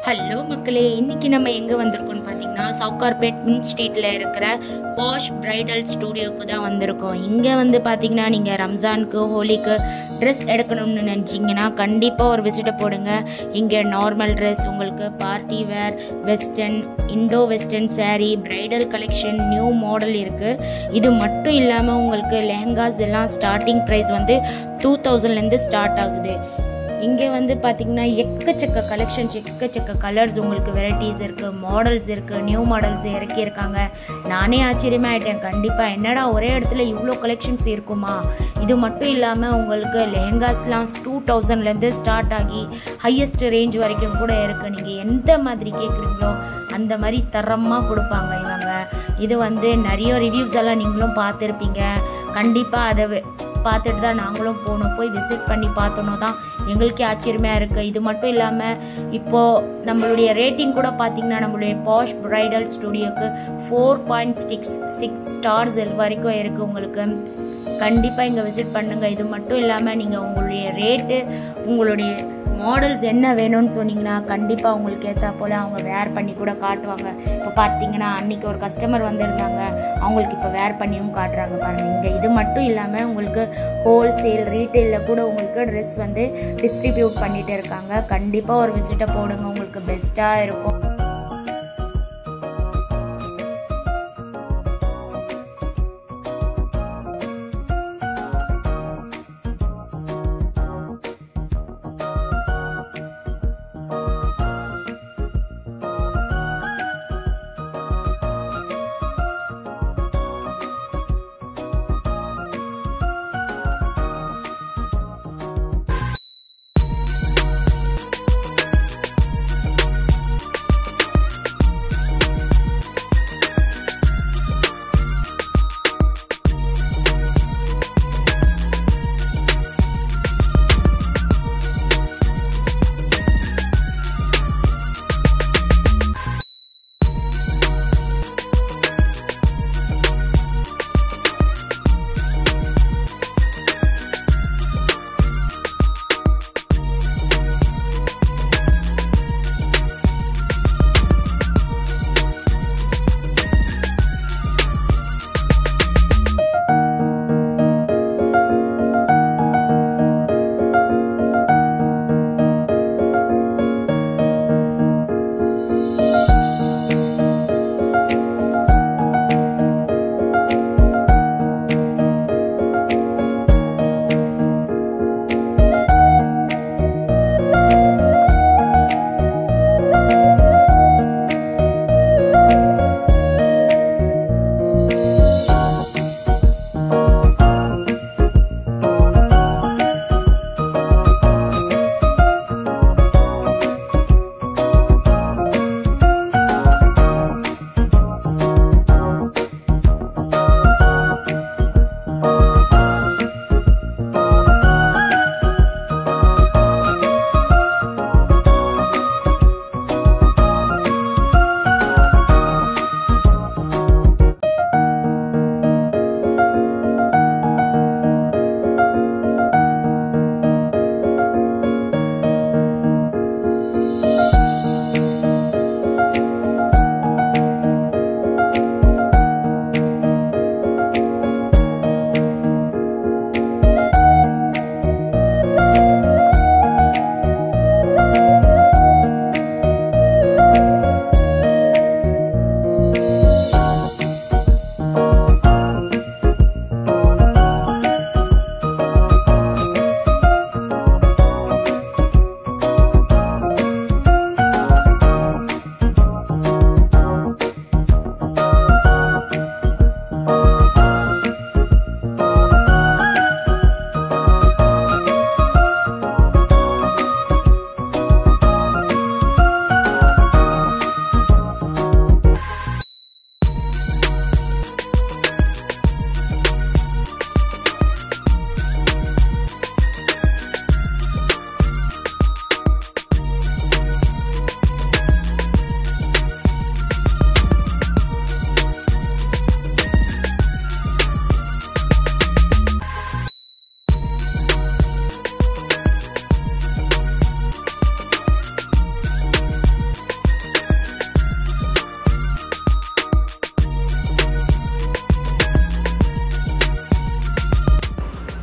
hello மக்களே இன்னைக்கு நம்ம எங்கே வந்திருக்கோம்னு பார்த்தீங்கன்னா சவுகார்பேட் மின் ஸ்ட்ரீட்டில் இருக்கிற வாஷ் பிரைடல் ஸ்டூடியோக்கு தான் வந்திருக்கோம் இங்கே வந்து பார்த்தீங்கன்னா நீங்கள் ரம்ஜானுக்கு ஹோலிக்கு ட்ரெஸ் எடுக்கணும்னு நினச்சிங்கன்னா கண்டிப்பாக ஒரு விசிட்டை போடுங்க இங்கே நார்மல் ட்ரெஸ் உங்களுக்கு party wear western Indo western saree bridal collection new model இருக்குது இது மட்டும் இல்லாமல் உங்களுக்கு லெஹங்காஸ் எல்லாம் ஸ்டார்டிங் ப்ரைஸ் வந்து டூ தௌசண்ட்லேருந்து ஸ்டார்ட் ஆகுது இங்கே வந்து பார்த்தீங்கன்னா எக்கச்சக்க கலெக்ஷன்ஸ் எக்கச்சக்க கலர்ஸ் உங்களுக்கு வெரைட்டிஸ் இருக்குது மாடல்ஸ் இருக்குது நியூ மாடல்ஸ் இறக்கியிருக்காங்க நானே ஆச்சரியமாயிட்டேன் கண்டிப்பாக என்னடா ஒரே இடத்துல இவ்வளோ கலெக்ஷன்ஸ் இருக்குமா இது மட்டும் இல்லாமல் உங்களுக்கு லெஹங்காஸ்லாம் டூ தௌசண்ட்லேருந்து ஸ்டார்ட் ஆகி ஹையஸ்ட் ரேஞ்ச் வரைக்கும் கூட இருக்குது நீங்கள் எந்த மாதிரி கேட்குறீங்களோ அந்த மாதிரி தரமாக கொடுப்பாங்க இவங்க இது வந்து நிறைய ரிவ்யூஸ் எல்லாம் நீங்களும் பார்த்துருப்பீங்க கண்டிப்பாக அதை வெ- பார்த்துட்டு தான் நாங்களும் போனோம் போய் விசிட் பண்ணி பார்த்தோன்னோ தான் எங்களுக்கே ஆச்சரியமாக இருக்குது இது மட்டும் இல்லாமல் இப்போது நம்மளுடைய ரேட்டிங் கூட பார்த்தீங்கன்னா நம்மளுடைய பாஷ் பிரைடல் ஸ்டுடியோக்கு four point six six stars வரைக்கும் இருக்குது உங்களுக்கு கண்டிப்பாக இங்கே விசிட் பண்ணுங்கள் இது மட்டும் இல்லாமல் நீங்கள் உங்களுடைய ரேட்டு உங்களுடைய மாடல்ஸ் என்ன வேணும்னு சொன்னீங்கன்னா கண்டிப்பாக உங்களுக்கு ஏற்றா போல் அவங்க வேர் பண்ணி கூட காட்டுவாங்க இப்போ பார்த்தீங்கன்னா அன்னைக்கு ஒரு கஸ்டமர் வந்திருந்தாங்க அவங்களுக்கு இப்போ வேர் பண்ணியும் காட்டுறாங்க பாருங்கள் இங்கே இது மட்டும் இல்லாமல் உங்களுக்கு ஹோல்சேல் ரீட்டெயிலில் கூட உங்களுக்கு ட்ரெஸ் வந்து டிஸ்ட்ரிபியூட் பண்ணிட்டு இருக்காங்க கண்டிப்பாக ஒரு விசிட்டை போடுங்க உங்களுக்கு பெஸ்ட்டாக இருக்கும்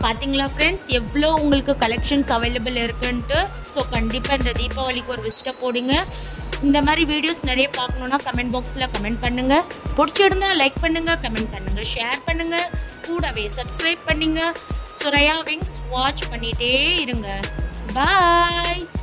பார்த்தீங்களா ஃப்ரெண்ட்ஸ் எவ்வளோ உங்களுக்கு கலெக்ஷன்ஸ் அவைலபிள் இருக்குன்ட்டு ஸோ கண்டிப்பாக இந்த தீபாவளிக்கு ஒரு விசிட்டை போடுங்க இந்த மாதிரி வீடியோஸ் நிறைய பார்க்கணுன்னா கமெண்ட் பாக்ஸில் கமெண்ட் பண்ணுங்கள் பிடிச்சிருந்தா லைக் பண்ணுங்கள் கமெண்ட் பண்ணுங்கள் ஷேர் பண்ணுங்கள் கூடவே சப்ஸ்கிரைப் பண்ணுங்க சுரையா விங்ஸ் வாட்ச் பண்ணிகிட்டே இருங்க பாய்